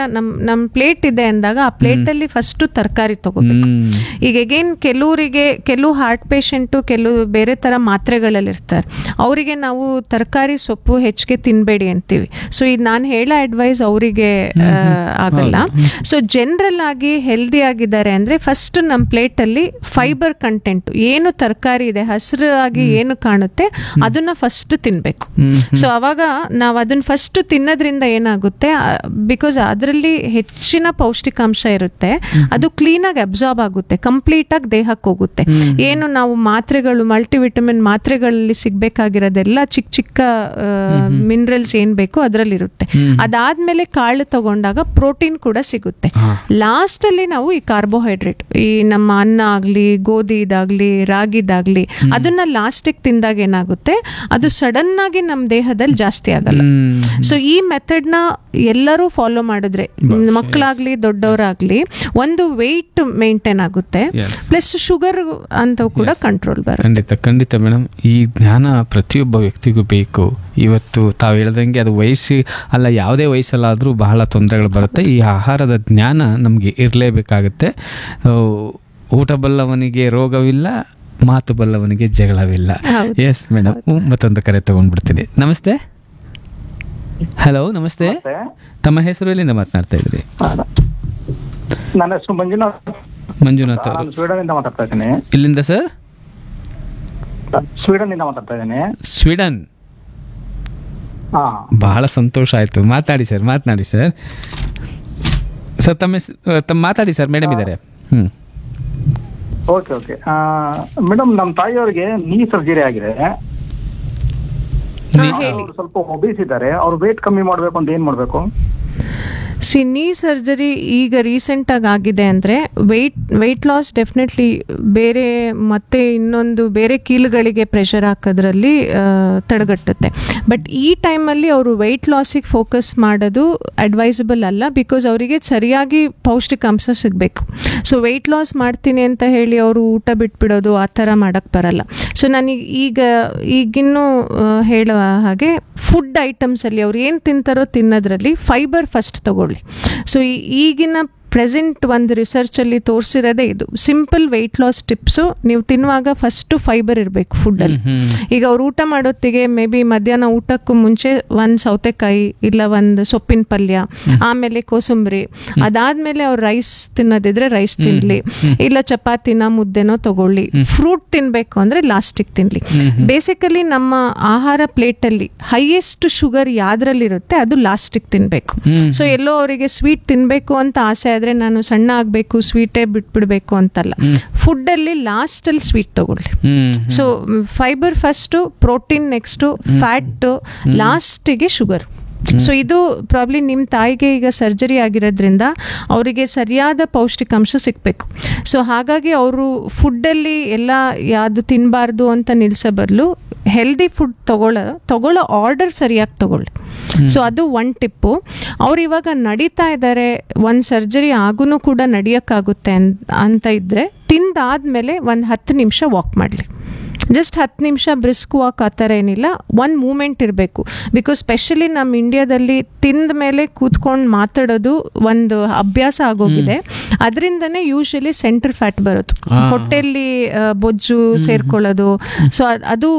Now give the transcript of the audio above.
ತರಕಾರಿನ ನಮ್ ನಮ್ ಪ್ಲೇಟ್ ಇದೆ ಅಂದಾಗ ಆ ಪ್ಲೇಟಲ್ಲಿ ಫಸ್ಟ್ ತರಕಾರಿ ತಗೋಬೇಕು ಹ್ಮ್. ಈಗ ಅಗೇನ್ ಕೆಲವರಿಗೆ ಕೆಲವು ಹಾರ್ಟ್ ಪೇಷಂಟು ಕೆಲವು ಬೇರೆ ಥರ ಮಾತ್ರೆಗಳಲ್ಲಿ ಇರ್ತಾರೆ ಅವರಿಗೆ ನಾವು ತರಕಾರಿ ಸೊಪ್ಪು ಹೆಚ್ಚಿಗೆ ತಿನ್ನಬೇಡಿ ಅಂತೀವಿ ಸೊ ಈಗ ನಾನು ಹೇಳೋ ಅಡ್ವೈಸ್ ಅವರಿಗೆ ಆಗಲ್ಲ ಸೊ ಜನರಲ್ ಆಗಿ ಹೆಲ್ದಿ ಆಗಿದ್ದಾರೆ ಅಂದರೆ ಫಸ್ಟ್ ನಮ್ಮ ಪ್ಲೇಟಲ್ಲಿ ಫೈಬರ್ ಕಂಟೆಂಟ್ ಏನು ತರಕಾರಿ ಇದೆ ಹಸಿರು ಆಗಿ ಏನು ಕಾಣುತ್ತೆ ಅದನ್ನ ಫಸ್ಟ್ ತಿನ್ನಬೇಕು ಹ್ಮ್. ಸೊ ಅವಾಗ ನಾವು ಅದನ್ನ ಫಸ್ಟ್ ತಿನ್ನೋದ್ರಿಂದ ಏನಾಗುತ್ತೆ ಬಿಕಾಸ್ ಅದರಲ್ಲಿ ಹೆಚ್ಚಿನ ಪೌಷ್ಟಿಕಾಂಶ ಇರುತ್ತೆ ಅದು ಕ್ಲೀನಾಗಿ ಅಬ್ಸಾರ್ಬ್ ಆಗುತ್ತೆ ಕಂಪ್ಲೀಟಾಗಿ ದೇಹಕ್ಕೆ ಹೋಗುತ್ತೆ ಏನು ನಾವು ಮಾತ್ರೆಗಳು ಮಲ್ಟಿವಿಟಮಿನ್ ಮಾತ್ರೆಗಳಲ್ಲಿ ಸಿಗ್ಬೇಕಾಗಿರೋದೆಲ್ಲ ಚಿಕ್ಕ ಚಿಕ್ಕ ಮಿನರಲ್ಸ್ ಏನ್ ಬೇಕು ಅದರಲ್ಲಿ ಇರುತ್ತೆ ಅದಾದ್ಮೇಲೆ ಕಾಳು ತಗೊಂಡಾಗ ಪ್ರೋಟೀನ್ ಕೂಡ ಸಿಗುತ್ತೆ ಲಾಸ್ಟ್ ಅಲ್ಲಿ ನಾವು ಈ ಕಾರ್ಬೋಹೈಡ್ರೇಟ್ ಈ ನಮ್ಮ ಅನ್ನ ಆಗ್ಲಿ ಗೋಧಿ ಇದಾಗ್ಲಿ ರಾಗಿದಾಗ್ಲಿ ಅದನ್ನ ಲಾಸ್ಟಿಗೆ ತಿಂದಾಗ ಏನಾಗುತ್ತೆ ಅದು ಸಡನ್ ಆಗಿ ನಮ್ಮ ದೇಹದಲ್ಲಿ ಜಾಸ್ತಿ ಆಗಲ್ಲ ಹ್ಮ್. ಸೊ ಈ ಮೆಥಡ್ನ ಎಲ್ಲರೂ ಫಾಲೋ ಮಾಡಿದ್ರೆ ಮಕ್ಕಳಾಗ್ಲಿ ದೊಡ್ಡವರಾಗ್ಲಿ ಒಂದು ವೆಯ್ಟ್ ಮೇಂಟೈನ್ ಆಗುತ್ತೆ Yes. ಪ್ಲಸ್ ಶುಗರ್ ಅಂತ ಕೂಡ ಕಂಟ್ರೋಲ್ ಬರುತ್ತೆ ಖಂಡಿತ ಖಂಡಿತ ಮೇಡಮ್ ಈ ಜ್ಞಾನ ಪ್ರತಿಯೊಬ್ಬ ವ್ಯಕ್ತಿಗೂ ಬೇಕು ಇವತ್ತು ತಾವು ಹೇಳ್ದಂಗೆ ಅದು ವಯಸ್ಸಿ ಅಲ್ಲ ಯಾವುದೇ ವಯಸ್ಸಲ್ಲಾದರೂ ಬಹಳ ತೊಂದರೆಗಳು ಬರುತ್ತೆ ಈ ಆಹಾರದ ಜ್ಞಾನ ನಮಗೆ ಇರಲೇಬೇಕಾಗುತ್ತೆ ಊಟ ಬಲ್ಲವನಿಗೆ ರೋಗವಿಲ್ಲ ಮಾತು ಬಲ್ಲವನಿಗೆ ಜಗಳವಿಲ್ಲ ಹೌದು. ಎಸ್ ಮೇಡಮ್ ಮತ್ತೊಂದು ಕರೆ ತಗೊಂಡ್ಬಿಡ್ತೀನಿ ನಮಸ್ತೆ ಹಲೋ ನಮಸ್ತೆ ತಮ್ಮ ಹೆಸರು ಎಲ್ಲಿಂದ ಮಾತನಾಡ್ತಾ ಇದ್ರಿ ನನ್ನ ಹೆಸರು ಮಂಜುನಾಥ್ ಮಂಜುನಾಥ್ ಅವರು ನಾನು ಸ್ವೀಡನ್ ಇಂದ ಮಾತಾಡ್ತಾ ಇದ್ದೀನಿ ಇಲ್ಲಿಂದ ಸರ್ ಸ್ವೀಡನ್ ಇಂದ ಮಾತಾಡ್ತಾ ಇದ್ದೀನಿ ಸ್ವೀಡನ್ ಹಾ ಬಹಳ ಸಂತೋಷ ಆಯ್ತು ಮಾತಾಡಿ ಸರ್ ಮಾತನಾಡಿ ಸರ್ ಸರ್ ತಮ್ಮ ಹೆಸ್- ಆ, ತಮ್ಮ ಮಾತಾಡಿ ಸರ್ ಮೇಡಮ್ ಇದ್ದಾರೆ ಹ್ಮ್ ಓಕೆ ಓಕೆ ಮೇಡಮ್ ನಮ್ಮ ತಾಯಿಯವರಿಗೆ ನೀ ಸರ್ಜರಿ ಆಗಿದೆ ಅವ್ರು ಸ್ವಲ್ಪ ಒಬೇಸ್ ಇದ್ದಾರೆ ಅವ್ರು ವೇಟ್ ಕಮ್ಮಿ ಮಾಡ್ಬೇಕು ಅಂತ ಏನ್ ಮಾಡ್ಬೇಕು ಸಿ ನೀ ಸರ್ಜರಿ ಈಗ ರೀಸೆಂಟಾಗಿ ಆಗಿದೆ ಅಂದರೆ ವೆಯ್ಟ್ ವೆಯ್ಟ್ ಲಾಸ್ ಡೆಫಿನೆಟ್ಲಿ ಬೇರೆ ಮತ್ತೆ ಇನ್ನೊಂದು ಬೇರೆ ಕೀಲುಗಳಿಗೆ ಪ್ರೆಷರ್ ಹಾಕೋದ್ರಲ್ಲಿ ಆ, ತಡೆಗಟ್ಟುತ್ತೆ ಬಟ್ ಈ ಟೈಮಲ್ಲಿ ಅವರು ವೆಯ್ಟ್ ಲಾಸಿಗೆ ಫೋಕಸ್ ಮಾಡೋದು ಅಡ್ವೈಸಬಲ್ ಅಲ್ಲ ಬಿಕಾಸ್ ಅವರಿಗೆ ಸರಿಯಾಗಿ ಪೌಷ್ಟಿಕಾಂಶ ಸಿಗಬೇಕು ಸೊ ವೆಯ್ಟ್ ಲಾಸ್ ಮಾಡ್ತೀನಿ ಅಂತ ಹೇಳಿ ಅವರು ಊಟ ಬಿಟ್ಬಿಡೋದು ಆ ಥರ ಮಾಡೋಕ್ಕೆ ಬರಲ್ಲ ಸೊ ನನಗೆ ಈಗ ಈಗಿನ್ನೂ ಆ, ಹೇಳುವ ಹಾಗೆ ಫುಡ್ ಐಟಮ್ಸಲ್ಲಿ ಅವ್ರು ಏನು ತಿಂತಾರೋ ತಿನ್ನೋದ್ರಲ್ಲಿ ಫೈಬರ್ ಫಸ್ಟ್ ತಗೊಳ್ಳಿ ಸೊ ಈಗಿನ ಪ್ರೆಸೆಂಟ್ ಒಂದು ರಿಸರ್ಚಲ್ಲಿ ತೋರಿಸಿರೋದೇ ಇದು ಸಿಂಪಲ್ ವೆಯ್ಟ್ ಲಾಸ್ ಟಿಪ್ಸು ನೀವು ತಿನ್ನುವಾಗ ಫಸ್ಟು ಫೈಬರ್ ಇರಬೇಕು ಫುಡ್ಡಲ್ಲಿ ಈಗ ಅವ್ರು ಊಟ ಮಾಡೋತ್ತಿಗೆ ಮೇ ಬಿ ಮಧ್ಯಾಹ್ನ ಊಟಕ್ಕೂ ಮುಂಚೆ ಒಂದು ಸೌತೆಕಾಯಿ ಇಲ್ಲ ಒಂದು ಸೊಪ್ಪಿನ ಪಲ್ಯ ಆಮೇಲೆ ಕೋಸಂಬರಿ ಅದಾದ್ಮೇಲೆ ಅವ್ರು ರೈಸ್ ತಿನ್ನೋದಿದ್ರೆ ರೈಸ್ ತಿನ್ಲಿ ಇಲ್ಲ ಚಪಾತಿನ ಮುದ್ದೆನೋ ತಗೊಳ್ಳಿ ಫ್ರೂಟ್ ತಿನ್ಬೇಕು ಅಂದ್ರೆ ಲಾಸ್ಟಿಗೆ ತಿನ್ಲಿ ಬೇಸಿಕಲಿ ನಮ್ಮ ಆಹಾರ ಪ್ಲೇಟಲ್ಲಿ ಹೈಯೆಸ್ಟ್ ಶುಗರ್ ಯಾವ್ದ್ರಲ್ಲಿರುತ್ತೆ ಅದು ಲಾಸ್ಟಿಗೆ ತಿನ್ಬೇಕು ಸೊ ಎಲ್ಲೋ ಅವರಿಗೆ ಸ್ವೀಟ್ ತಿನ್ಬೇಕು ಅಂತ ಆಸೆ ಆದ್ರೆ ನಾನು ಸಣ್ಣ ಆಗ್ಬೇಕು ಸ್ವೀಟೇ ಬಿಟ್ಬಿಡ್ಬೇಕು ಅಂತಲ್ಲ ಫುಡ್ಡಲ್ಲಿ ಲಾಸ್ಟಲ್ಲಿ ಸ್ವೀಟ್ ತಗೊಳ್ಳಿ hmm so fibre first protein next fat ಲಾಸ್ಟಿಗೆ ಶುಗರ್ ಸೊ ಇದು ಪ್ರಾಬ್ಲಿ ನಿಮ್ಮ ತಾಯಿಗೆ ಈಗ ಸರ್ಜರಿ ಆಗಿರೋದ್ರಿಂದ ಅವರಿಗೆ ಸರಿಯಾದ ಪೌಷ್ಟಿಕಾಂಶ ಸಿಗಬೇಕು ಸೊ ಹಾಗಾಗಿ ಅವರು ಫುಡ್ಡಲ್ಲಿ ಎಲ್ಲ ಯಾವುದು ತಿನ್ನಬಾರ್ದು ಅಂತ ನಿಲ್ಲಿಸೋ ಬದಲು ಹೆಲ್ದಿ ಫುಡ್ ತಗೊಳ್ಳೋ ತಗೊಳ್ಳೋ ಆರ್ಡರ್ ಸರಿಯಾಗಿ ತಗೊಳ್ಳಿ ಸೊ ಅದು ಒನ್ ಟಿಪ್ಪು ಅವ್ರು ಇವಾಗ ನಡೀತಾ ಇದ್ದಾರೆ ಒಂದು ಸರ್ಜರಿ ಆಗೂ ಕೂಡ ನಡಿಯೋಕ್ಕಾಗುತ್ತೆ ಅನ್ ಅಂತ ಇದ್ದರೆ ತಿಂದಾದ್ಮೇಲೆ ಒಂದು ಹತ್ತು ನಿಮಿಷ ವಾಕ್ ಮಾಡಲಿ ಜಸ್ಟ್ ಹತ್ತು ನಿಮಿಷ ಬ್ರಿಸ್ಕ್ ವಾಕ್ ಆ ಥರ ಏನಿಲ್ಲ ಒಂದು ಮೂಮೆಂಟ್ ಇರಬೇಕು ಬಿಕಾಸ್ ಸ್ಪೆಷಲಿ ನಮ್ಮ ಇಂಡಿಯಾದಲ್ಲಿ ತಿಂದ ಮೇಲೆ ಕೂತ್ಕೊಂಡು ಮಾತಾಡೋದು ಒಂದು ಅಭ್ಯಾಸ ಆಗೋಗಿದೆ ಅದರಿಂದನೇ ಯೂಶಲಿ ಸೆಂಟರ್ ಫ್ಯಾಟ್ ಬರೋದು ಹೊಟ್ಟೆಯಲ್ಲಿ ಆ, ಬೊಜ್ಜು ಸೇರ್ಕೊಳ್ಳೋದು ಸೊ ಅದು